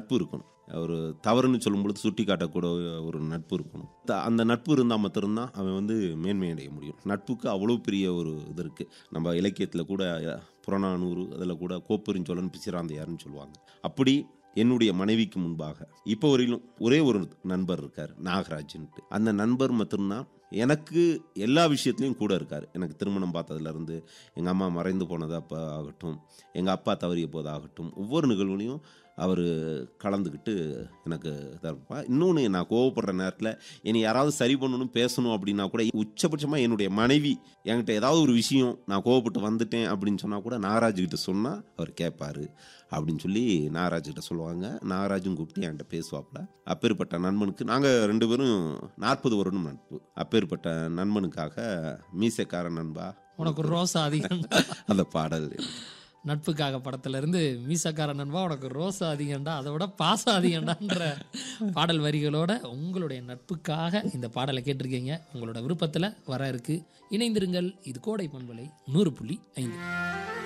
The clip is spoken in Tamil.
நட்பு இருக்கணும் ஒரு தவறுன்னு சொல்லும் பொழுது சுட்டி காட்டக்கூட ஒரு நட்பு இருக்கணும் த- அந்த நட்பு இருந்தால் மட்டும்தான் அவன் வந்து மேன்மை அடைய முடியும் நட்புக்கு அவ்வளோ பெரிய ஒரு இது இருக்குது நம்ம இலக்கியத்தில் கூட புறநானூறு அதில் கூட கோப்பெருஞ்சோழன் பிசிராந்தையார்னு சொல்லுவாங்க அப்படி என்னுடைய மனைவிக்கு முன்பாக இப்போ வரையிலும் ஒரே ஒரு நண்பர் இருக்கார் நாகராஜன்ட்டு அந்த நண்பர் மட்டும்தான் எனக்கு எல்லா விஷயத்துலையும் கூட இருக்கார் எனக்கு திருமணம் பார்த்ததுலேருந்து எங்கள் அம்மா மறைந்து போனதாக ஆகட்டும் எங்கள் அப்பா தவறிய போதாகட்டும் ஒவ்வொரு நிகழ்வுலையும் அவர் கலந்துக்கிட்டு எனக்கு இதாக இருப்பா இன்னொன்று நான் கோவப்படுற நேரத்தில் என்னை யாராவது சரி பண்ணணும் பேசணும் அப்படின்னா கூட உச்சபட்சமாக என்னுடைய மனைவி என்கிட்ட ஏதாவது ஒரு விஷயம் நான் கோவப்பட்டு வந்துட்டேன் அப்படின்னு சொன்னால் கூட நாகராஜ் கிட்ட சொன்னால் அவர் கேட்பாரு அப்படின்னு சொல்லி நாகராஜ் கிட்ட சொல்லுவாங்க நாகராஜும் கூப்பிட்டு என்கிட்ட பேசுவாப்புல அப்பேற்பட்ட நண்பனுக்கு நாங்கள் ரெண்டு பேரும் நாற்பது வருடம் நட்பு அப்பேற்பட்ட நண்பனுக்காக மீசைக்கார நண்பா உனக்கு ஒரு ரோசா அதிகம் அந்த பாடல் நட்புக்காக படத்துல இருந்து மீசக்கார நண்பா உனக்கு ரோசா அதிகம்டா அதை விட பாசம் அதிகம்டான்ற பாடல் வரிகளோட உங்களுடைய நட்புக்காக இந்த பாடலை கேட்டிருக்கீங்க உங்களோட விருப்பத்துல வர இருக்கு இணைந்திருங்கள் இது கோடை பண்பலை நூறு புள்ளி ஐந்து